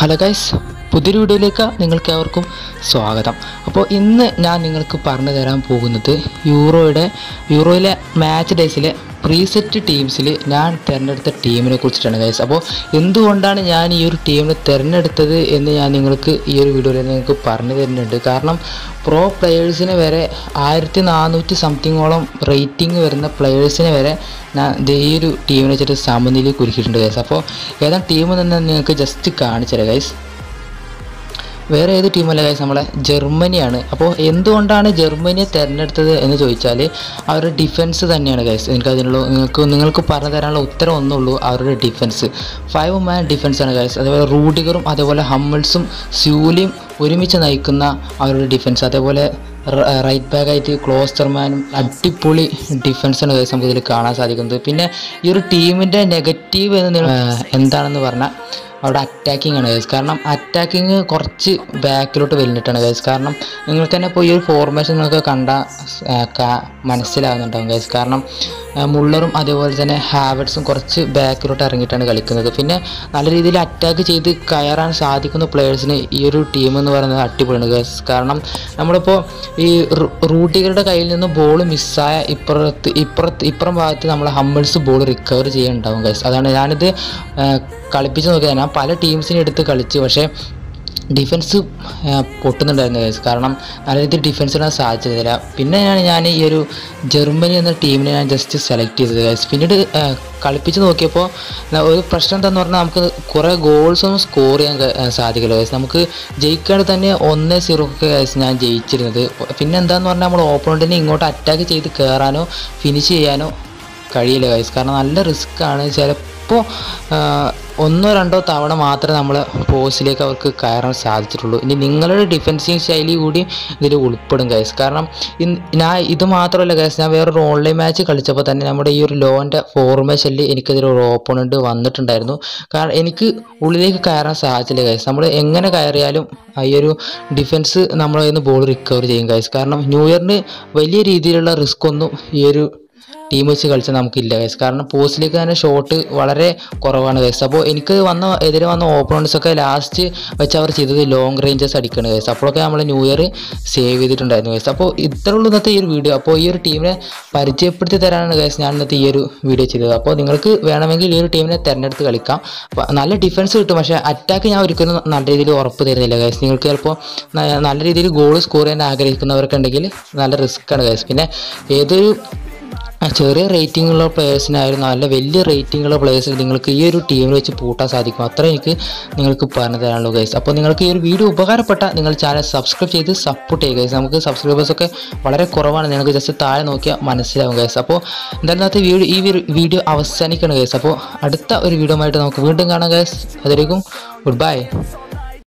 hello guys പുതിയൊരു വീഡിയോയിലേക്ക് നിങ്ങൾക്ക് ഏവർക്കും സ്വാഗതം അപ്പോൾ ഇന്ന് ഞാൻ നിങ്ങൾക്ക് പറഞ്ഞു തരാൻ പോകുന്നത് യൂറോയുടെ യൂറോയിലെ മാച്ച് ഡേയ്സിലെ പ്രീസെറ്റ് ടീംസിൽ ഞാൻ തിരഞ്ഞെടുത്ത ടീമിനെ കുറിച്ചിട്ടാണ് ഗൈസ് അപ്പോൾ എന്തുകൊണ്ടാണ് ഞാൻ ഈ ഒരു ടീമിനെ തിരഞ്ഞെടുത്തത് എന്ന് ഞാൻ നിങ്ങൾക്ക് ഈ ഒരു വീഡിയോയിൽ നിങ്ങൾക്ക് പറഞ്ഞു തരുന്നുണ്ട് കാരണം പ്രോ പ്ലെയേഴ്സിന് വരെ ആയിരത്തി നാനൂറ്റി സംതിങ്ങോളം റേറ്റിംഗ് വരുന്ന പ്ലെയേഴ്സിനെ വരെ ഞാൻ ദേ ഈ ഒരു ടീമിനെ വെച്ചിട്ട് സമനിലയിൽ കുരുക്കിയിട്ടുണ്ട് ഗൈസ് അപ്പോൾ ഏതാണ് ടീം എന്ന് നിങ്ങൾക്ക് ജസ്റ്റ് കാണിച്ചു തരാം ഗൈസ് വേറെ ഏത് ടീമല്ല ഗൈസ് നമ്മളെ ജർമ്മനിയാണ് അപ്പോൾ എന്തുകൊണ്ടാണ് ജർമ്മനിയെ തിരഞ്ഞെടുത്തത് എന്ന് ചോദിച്ചാൽ അവരുടെ ഡിഫൻസ് തന്നെയാണ് ഗൈസ് എനിക്ക് അതിനുള്ള നിങ്ങൾക്ക് നിങ്ങൾക്ക് പറഞ്ഞു തരാനുള്ള ഉത്തരം ഒന്നുള്ളൂ അവരുടെ ഡിഫൻസ് ഫൈവ് മാൻ ഡിഫൻസാണ് ഗൈസ് അതേപോലെ റൂഡിഗറും അതേപോലെ ഹമ്മൾസും സ്യൂലിയും ഒരുമിച്ച് നയിക്കുന്ന അവരുടെ ഡിഫൻസ് അതേപോലെ റൈറ്റ് ബാക്കായിട്ട് ക്ലോസ്റ്റർമാനും അടിപൊളി ഡിഫൻസാണ് ഗൈസ് നമുക്ക് ഇതിൽ കാണാൻ സാധിക്കുന്നത് പിന്നെ ഈ ഒരു ടീമിൻ്റെ നെഗറ്റീവ് എന്ന് നിങ്ങൾ എന്താണെന്ന് പറഞ്ഞാൽ അവിടെ അറ്റാക്കിംഗ് ആണ് ഗൈസ് കാരണം അറ്റാക്കിങ് കുറച്ച് ബാക്കിലോട്ട് വലിഞ്ഞിട്ടാണ് ഗൈസ് കാരണം നിങ്ങൾക്ക് തന്നെ ഇപ്പോൾ ഈ ഒരു ഫോർമേഷൻ നിങ്ങൾക്ക് കണ്ട മനസ്സിലാവുന്നുണ്ടാവും ഗൈസ് കാരണം ആ, മുള്ളറും അതേപോലെ തന്നെ ഹാവറ്റ്സും കുറച്ച് ബാക്കിലോട്ട് ഇറങ്ങിയിട്ടാണ് കളിക്കുന്നത് പിന്നെ നല്ല രീതിയിൽ അറ്റാക്ക് ചെയ്ത് കയറാൻ സാധിക്കുന്ന പ്ലെയേഴ്സിന് ഈ ഒരു ടീം എന്ന് പറയുന്നത് അടിപൊളിയാണ് ഗൈസ് കാരണം നമ്മളിപ്പോൾ ഈ റൂ- റൂട്ടികളുടെ കയ്യിൽ നിന്ന് ബോൾ മിസ്സായ ഇപ്പുറത്ത് ഇപ്പുറത്ത് ഇപ്പുറം ഭാഗത്ത് നമ്മൾ ഹമ്മിൾസ് ബോൾ റിക്കവർ ചെയ്യാനുണ്ടാവും ഗൈസ് അതാണ് ഞാനിത് ആ, കളിപ്പിച്ച് നോക്കിയത് ഞാൻ പല ടീംസിനെ എടുത്ത് കളിച്ചു പക്ഷേ ഡിഫൻസ് പൊട്ടുന്നുണ്ടായിരുന്നു ഗൈസ് കാരണം നല്ല രീതിയിൽ ഡിഫൻസ് ഇടാൻ സാധിച്ചതില്ല പിന്നെയാണ് ഞാൻ ഈ ഒരു ജർമ്മനി എന്ന ടീമിനെ ഞാൻ ജസ്റ്റ് സെലക്ട് ചെയ്തത് ഗൈസ് പിന്നീട് ആ, കളിപ്പിച്ച് നോക്കിയപ്പോൾ ന- ഒരു പ്രശ്നം എന്താന്ന് പറഞ്ഞാൽ നമുക്ക് കുറേ ഗോൾസ് ഒന്നും സ്കോർ ചെയ്യാൻ ക- ആ, സാധിക്കില്ല ഗൈസ് നമുക്ക് ജയിക്കാണ്ട് തന്നെ ഒന്ന് സീറോ ഒക്കെ ഗൈസ് ഞാൻ ജയിച്ചിരുന്നത് പിന്നെ എന്താന്ന് പറഞ്ഞാൽ നമ്മൾ ഓപ്പോണൻറ്റിനെ ഇങ്ങോട്ട് അറ്റാക്ക് ചെയ്ത് കയറാനോ ഫിനിഷ് ചെയ്യാനോ കഴിയില്ല ഗൈസ് കാരണം നല്ല റിസ്ക് ആണ് ചിലപ്പോൾ ഒന്നോ രണ്ടോ തവണ മാത്രമേ നമ്മൾ പോസ്റ്റിലേക്ക് അവർക്ക് കയറാൻ സാധിച്ചിട്ടുള്ളൂ ഇനി നിങ്ങളുടെ ഡിഫൻസിങ് ശൈലി കൂടി ഇതിൽ ഉൾപ്പെടും ഗൈസ് കാരണം ഇൻ- ഞാൻ ഇത് മാത്രമല്ല ഗൈസ് ഞാൻ വേറൊരു ഓൺലൈൻ മാച്ച് കളിച്ചപ്പോൾ തന്നെ നമ്മുടെ ഈ ഒരു ലോൻ്റെ ഫോർമേഷനിൽ എനിക്കതിൽ ഒരു ഓപ്പണൻറ്റ് വന്നിട്ടുണ്ടായിരുന്നു കാരണം എനിക്ക് ഉള്ളിലേക്ക് കയറാൻ സാധിച്ചില്ല ഗൈസ് നമ്മൾ എങ്ങനെ കയറിയാലും ആ ഈ ഒരു ഡിഫൻസ് നമ്മളെ നിന്ന് ബോൾ റിക്കവർ ചെയ്യും ഗൈസ് കാരണം ന്യൂ ഇയറിന് വലിയ രീതിയിലുള്ള റിസ്ക് ഒന്നും ഈ ഒരു ടീം വെച്ച് കളിച്ചാൽ നമുക്കില്ല ഗൈസ് കാരണം പോസ്റ്റിലേക്ക് തന്നെ ഷോട്ട് വളരെ കുറവാണ് ഗൈസ് അപ്പോൾ എനിക്ക് വന്ന എതിരെ വന്ന ഓപ്പണൻസ് ഒക്കെ ലാസ്റ്റ് വെച്ച് അവർ ചെയ്തത് ലോങ് റേഞ്ചസ് അടിക്കുകയാണ് ഗൈസ് അപ്പോഴൊക്കെ നമ്മൾ ന്യൂ ഇയർ സേവ് ചെയ്തിട്ടുണ്ടായിരുന്നു ഗൈസ് അപ്പോൾ ഇത്ര ഉള്ളൂ ഇന്നത്തെ ഈ ഒരു വീഡിയോ അപ്പോൾ ഈ ഒരു ടീമിനെ പരിചയപ്പെടുത്തി തരാനാണ് ഗൈസ് ഞാൻ ഇന്നത്തെ ഈ ഒരു വീഡിയോ ചെയ്തത് അപ്പോൾ നിങ്ങൾക്ക് വേണമെങ്കിൽ ഈ ഒരു ടീമിനെ തിരഞ്ഞെടുത്ത് കളിക്കാം അപ്പോൾ നല്ല ഡിഫൻസ് കിട്ടും പക്ഷേ അറ്റാക്ക് ഞാൻ ഒരിക്കലും നല്ല രീതിയിൽ ഉറപ്പ് തരുന്നില്ല ഗൈസ് നിങ്ങൾക്ക് ചിലപ്പോൾ ന- നല്ല രീതിയിൽ ഗോൾ സ്കോർ ചെയ്യാൻ ആഗ്രഹിക്കുന്നവർക്ക് ഉണ്ടെങ്കിൽ നല്ല റിസ്ക് ആണ് ഗൈസ് പിന്നെ ഏതൊരു ആ ചെറിയ റേറ്റിംഗ് ഉള്ള പ്ലേയേഴ്സിനായിരുന്നു നല്ല വലിയ റേറ്റിംഗ് ഉള്ള പ്ലേയേഴ്സിന് നിങ്ങൾക്ക് ഈ ഒരു ടീമിൽ വെച്ച് പൂട്ടാൻ സാധിക്കും അത്ര എനിക്ക് നിങ്ങൾക്ക് പറഞ്ഞു തരാനുള്ളൂ ഗൈസ് അപ്പോൾ നിങ്ങൾക്ക് ഈ ഒരു വീഡിയോ ഉപകാരപ്പെട്ട നിങ്ങൾ ചാനൽ സബ്സ്ക്രൈബ് ചെയ്ത് സപ്പോർട്ട് ചെയ്യുക ഗൈസ് നമുക്ക് സബ്സ്ക്രൈബേഴ്സ് ഒക്കെ വളരെ കുറവാണ് നിങ്ങൾക്ക് ജസ്റ്റ് താഴെ നോക്കിയാൽ മനസ്സിലാവും ഗൈസ് അപ്പോൾ എന്തായാലും ഇന്നത്തെ വീഡിയോ ഈ ഒരു വീഡിയോ അവസാനിക്കണം ഗൈസ് അപ്പോൾ അടുത്ത ഒരു വീഡിയോ ആയിട്ട് നമുക്ക് വീണ്ടും കാണാം ഗൈസ് അതിലേക്കും ഗുഡ് ബൈ